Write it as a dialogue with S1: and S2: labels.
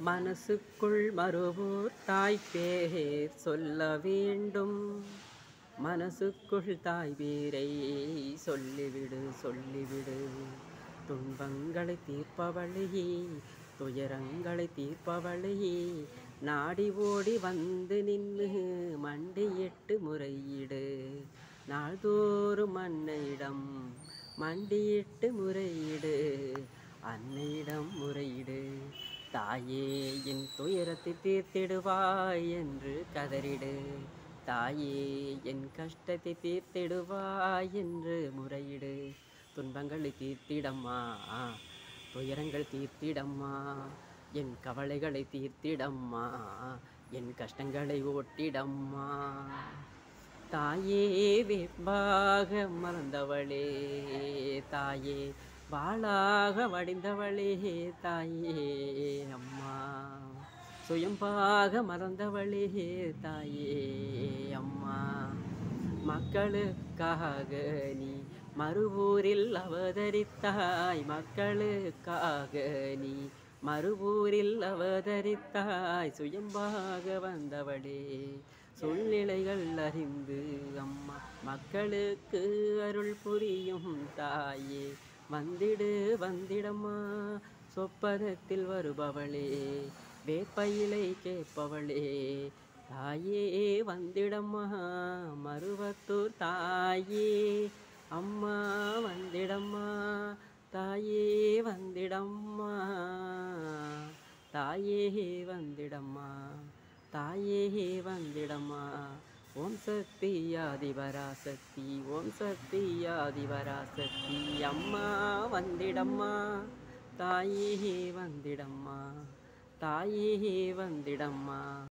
S1: மனசுக்குள் மறுபோர் தாய் பேர் சொல்ல வேண்டும் மனசுக்குள் தாய் பேரை சொல்லிவிடு சொல்லிவிடு துன்பங்களை தீர்ப்பவளே துயரங்களை தீர்ப்பவளே நாடி ஓடி வந்து நின்று மண்டியிட்டு முறையிடு நாள்தோறும் அன்னையிடம் மண்டியிட்டு முறையிடு அன்னையிடம் முறையிடு தாயே என் துயரத்தை தீர்த்திடுவாய் என்று கதறிடு தாயே என் கஷ்டத்தை தீர்த்திடுவாய் என்று முறையிடு துன்பங்களை தீர்த்திடம்மா துயரங்கள் தீர்த்திடம்மா என் கவலைகளை தீர்த்திடம்மா என் கஷ்டங்களை ஓட்டிடம்மா தாயே வேட்பாக மறந்தவளே தாயே வாளாக வடிந்தவளே தாயே அம்மா சுயம்பாக மறந்தவளே தாயே அம்மா மக்களுக்காக நீ மறுவூரில் அவதரித்தாய் மக்களுக்காக நீ மறுவூரில் அவதரித்தாய் சுயம்பாக வந்தவளே சூழ்நிலைகள் அறிந்து அம்மா மக்களுக்கு அருள் புரியும் தாயே வந்திடு வந்திடம்மா சொப்பனத்தில் வருபவளே வேப்பையிலை கேட்பவளே தாயே வந்திடம்மா மருவத்தூர் தாயே அம்மா வந்திடம்மா தாயே வந்திடம்மா தாயே வந்திடம்மா தாயே வந்திடம்மா ஓம் சக்தி ஆதிபராசக்தி ஓம் சக்தி ஆதிபராசக்தி அம்மா வந்திடம்மா தாயே வந்திடம்மா தாயே வந்திடம்மா